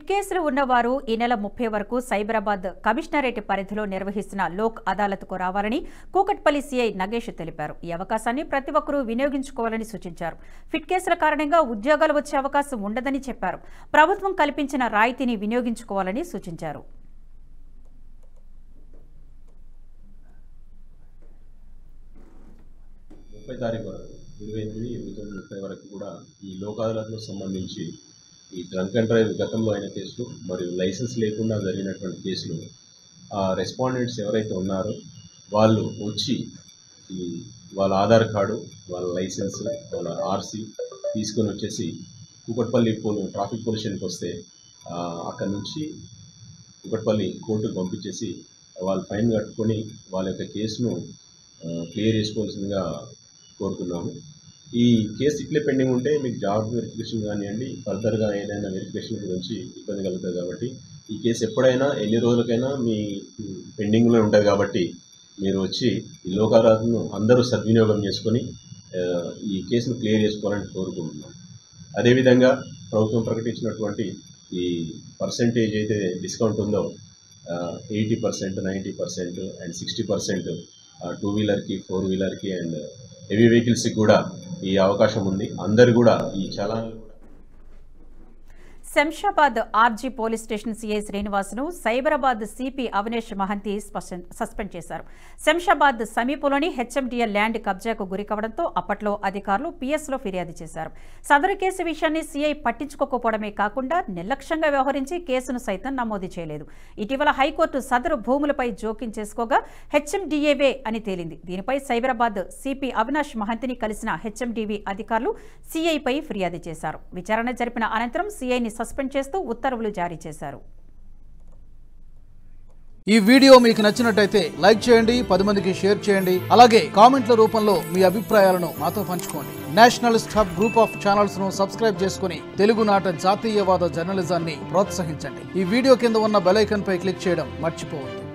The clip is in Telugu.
కేసులు ఉన్నవారు ఈ నెల ముప్పై వరకు సైబరాబాద్ కమిషనరేట్ పరిధిలో నిర్వహిస్తున్న లోక్ అదాలత్కు రావాలని కూకట్పల్లి సీఐ నగేష్ తెలిపారు ఈ అవకాశాన్ని ప్రతి ఒక్కరూ వినియోగించుకోవాలని సూచించారు ఫిట్ కేసుల కారణంగా ఉద్యోగాలు వచ్చే అవకాశం ఉండదని చెప్పారు ప్రభుత్వం కల్పించిన రాయితీని వినియోగించుకోవాలని సూచించారు ముప్పై తారీఖు వరకు ఇరవై ఎనిమిది ఇరవై తొమ్మిది ముప్పై వరకు కూడా ఈ లోక్ అదాలత్కు సంబంధించి ఈ డ్రంక్ అండ్ డ్రైవ్ గతంలో అయిన కేసులు మరియు లైసెన్స్ లేకుండా జరిగినటువంటి కేసులు ఆ రెస్పాండెంట్స్ ఎవరైతే ఉన్నారో వాళ్ళు వచ్చి ఈ వాళ్ళ ఆధార్ కార్డు వాళ్ళ లైసెన్స్ వాళ్ళ ఆర్సీ తీసుకొని వచ్చేసి కూకట్పల్లి పోలీ ట్రాఫిక్ పొల్యూషన్కి వస్తే ఆ, అక్కడ నుంచి కుకట్పల్లి కోర్టుకు పంపించేసి వాళ్ళు ఫైన్ కట్టుకొని వాళ్ళ యొక్క కేసును క్లియర్ చేసుకోవాల్సిందిగా కోరుతున్నాము ఈ కేసు ఇట్లే పెండింగ్ ఉంటే మీకు జాబ్ వెరిఫికేషన్ కానివ్వండి ఫర్దర్గా ఏదైనా వెరిఫికేషన్ గురించి ఇబ్బంది కలుగుతుంది కాబట్టి ఈ కేసు ఎప్పుడైనా ఎన్ని రోజులకైనా మీ పెండింగ్లో ఉంటుంది కాబట్టి మీరు వచ్చి ఈ లోకారాధను అందరూ సద్వినియోగం చేసుకొని ఆ, ఈ కేసును క్లియర్ చేసుకోవాలని కోరుకుంటున్నాం అదేవిధంగా ప్రభుత్వం ప్రకటించినటువంటి ఈ పర్సంటేజ్ అయితే డిస్కౌంట్ ఉందో eighty percent ninety percent and sixty percent two వీలర్కి ఫోర్ వీలర్కి అండ్ హెవీ వెహికల్స్కి కూడా ఈ అవకాశం ఉంది అందరు కూడా ఈ చలాన్లు కూడా Shamshabad RG police station CI శ్రీనివాస్ను సైబరాబాద్ సిపి అవినేష్ మహంతి స్పష్టం- సస్పెండ్ చేశారు శంషాబాద్ సమీపంలోని హెచ్ఎండిఎల్ ల్యాండ్ కబ్జాకు గురి కావడంతో అప్పట్లో అధికారులు పిఎస్లో ఫిర్యాదు చేశారు సదరు కేసు విషయాన్ని సీఐ పట్టించుకోకపోవడమే కాకుండా నిర్లక్ష్యంగా వ్యవహరించి కేసును సైతం నమోదు చేయలేదు ఇటీవల హైకోర్టు సదరు భూములపై జోక్యం చేసుకోగా హెచ్ఎండిఏవే అని తేలింది దీనిపై సైబరాబాద్ సిపి అవినాష్ మహంతిని కలిసిన హెచ్ఎండివి అధికారులు సీఐపై ఫిర్యాదు చేశారు విచారణ జరిపిన అనంతరం సీఐని సస్పెండ్ చేస్తూ ఉత్తర్వులు జారీ చేశారు ఈ వీడియో మీకు నచ్చినట్టయితే లైక్ చేయండి పది మందికి షేర్ చేయండి అలాగే కామెంట్ల రూపంలో మీ అభిప్రాయాలను మాతో పంచుకోండి nationalist hub group of channels ను సబ్స్క్రైబ్ చేసుకుని తెలుగునాట జాతీయవాద జర్నలిజాన్ని ప్రోత్సహించండి ఈ వీడియో కింద ఉన్న బెల్ ఐకాన్ పై క్లిక్ చేయడం మర్చిపోవద్దు